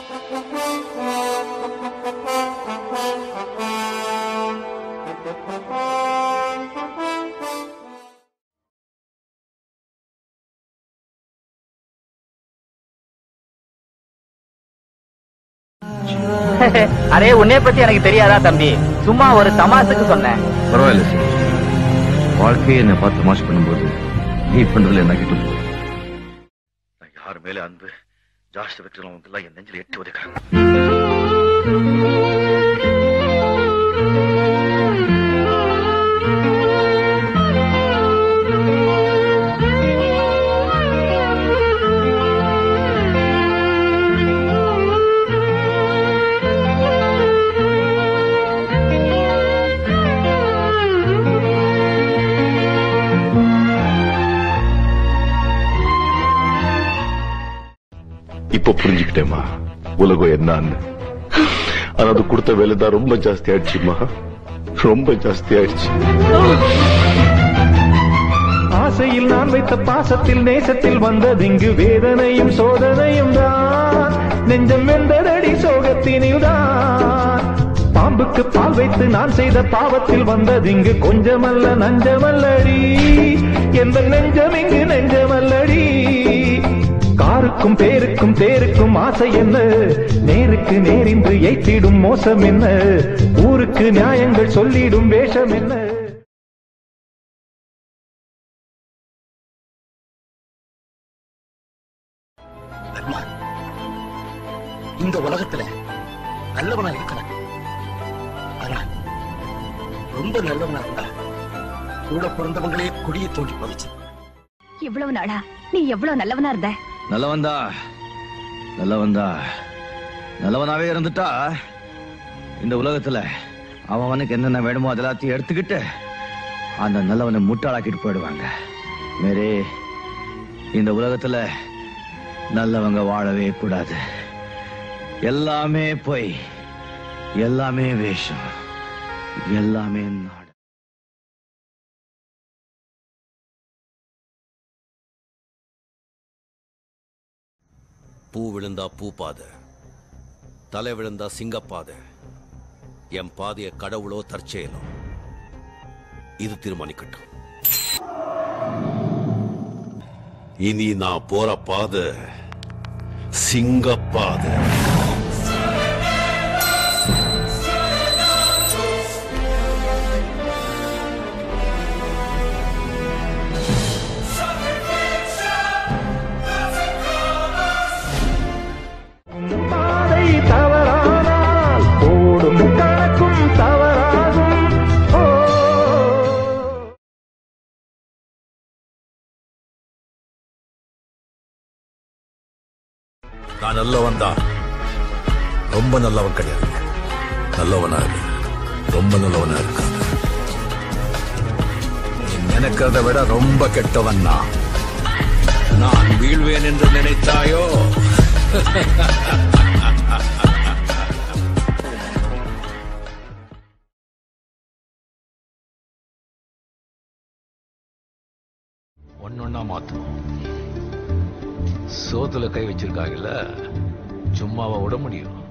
array உன்னைய பத்தி எனக்கு தெரியாதா தம்பி சும்மா ஒரு தமாசுக்கு சொன்னேன் பரவாயில்ல சார் வாழ்க்கையை என்னை பார்த்து மாஷ் பண்ணும்போது நீ பண்றதுல என்ன கிட்ட போகுது நான் யார் மேல அன்பு ஜாஸ்தி வைக்கிறவங்க எல்லாம் என் நெஞ்சில் எட்டி உதைக்கிறாங்க இப்ப புரிஞ்சுக்கிட்டேம்மா உலகம் என்னன்னு ஆனா அது கொடுத்த வேலை தான் ரொம்ப ஜாஸ்தி ஆயிடுச்சுமா ரொம்ப ஜாஸ்தி ஆயிடுச்சு ஆசையில் நான் வைத்த பாசத்தில் நேசத்தில் வந்ததிங்கு வேதனையும் சோதனையும் தான் நெஞ்சம் வெந்ததடி சோகத்தினில் தான் பாம்புக்கு பால் வைத்து நான் செய்த பாவத்தில் வந்ததிங்கு கொஞ்சமல்ல நஞ்சமல்லடி எந்த நெஞ்சம் இங்கு நெஞ்சமல்லடி காருக்கும் பேருக்கும் தேருக்கும் ஆசை என்ன நேருக்கு நேரின்று எய்த்திடும் மோசம் என்ன ஊருக்கு நியாயங்கள் சொல்லிடும் வேஷம் என்ன தர்மா இந்த உலகத்துல நல்லவனா இருக்கலாம் ஆனா ரொம்ப நல்லவனா இருந்தா கூட பிறந்தவங்களே கொடியை தோண்டி புதைச்சு இவ்வளவு நாளா நீ எவ்வளவு நல்லவனா இருந்த நல்லவன்தா நல்லவன்தா நல்லவனாவே இருந்துட்டா இந்த உலகத்துல அவனுக்கு என்னென்ன வேணுமோ அதெல்லாத்தையும் எடுத்துக்கிட்டு அந்த நல்லவனை முட்டாளாக்கிட்டு போயிடுவாங்க மேரே இந்த உலகத்துல நல்லவங்க வாழவே கூடாது எல்லாமே பொய் எல்லாமே வேஷம் எல்லாமே நாடு பூ விழுந்தா பூ பாத தலை விழுந்தா சிங்கப்பாத என் பாதைய கடவுளோ தற்செயலோ இது தீர்மானிக்கட்டும் இனி நான் போற பாத சிங்கப்பாத பாதை தவறானால் ஓடும் கணக்கும் தவறாகும் ஓ நான் நல்லவன் தான் ரொம்ப நல்லவன் கிடையாது நல்லவனா இரு ரொம்ப நல்லவனா இருக்காங்க நீ நினைக்கிறத விட ரொம்ப கெட்டவன் நான் நான் வீழ்வேன் என்று நினைத்தாயோ ஒன்னொன்னா மாத்தணும் சோத்துல கை வச்சிருக்காங்கல்ல சும்மாவா விட முடியும்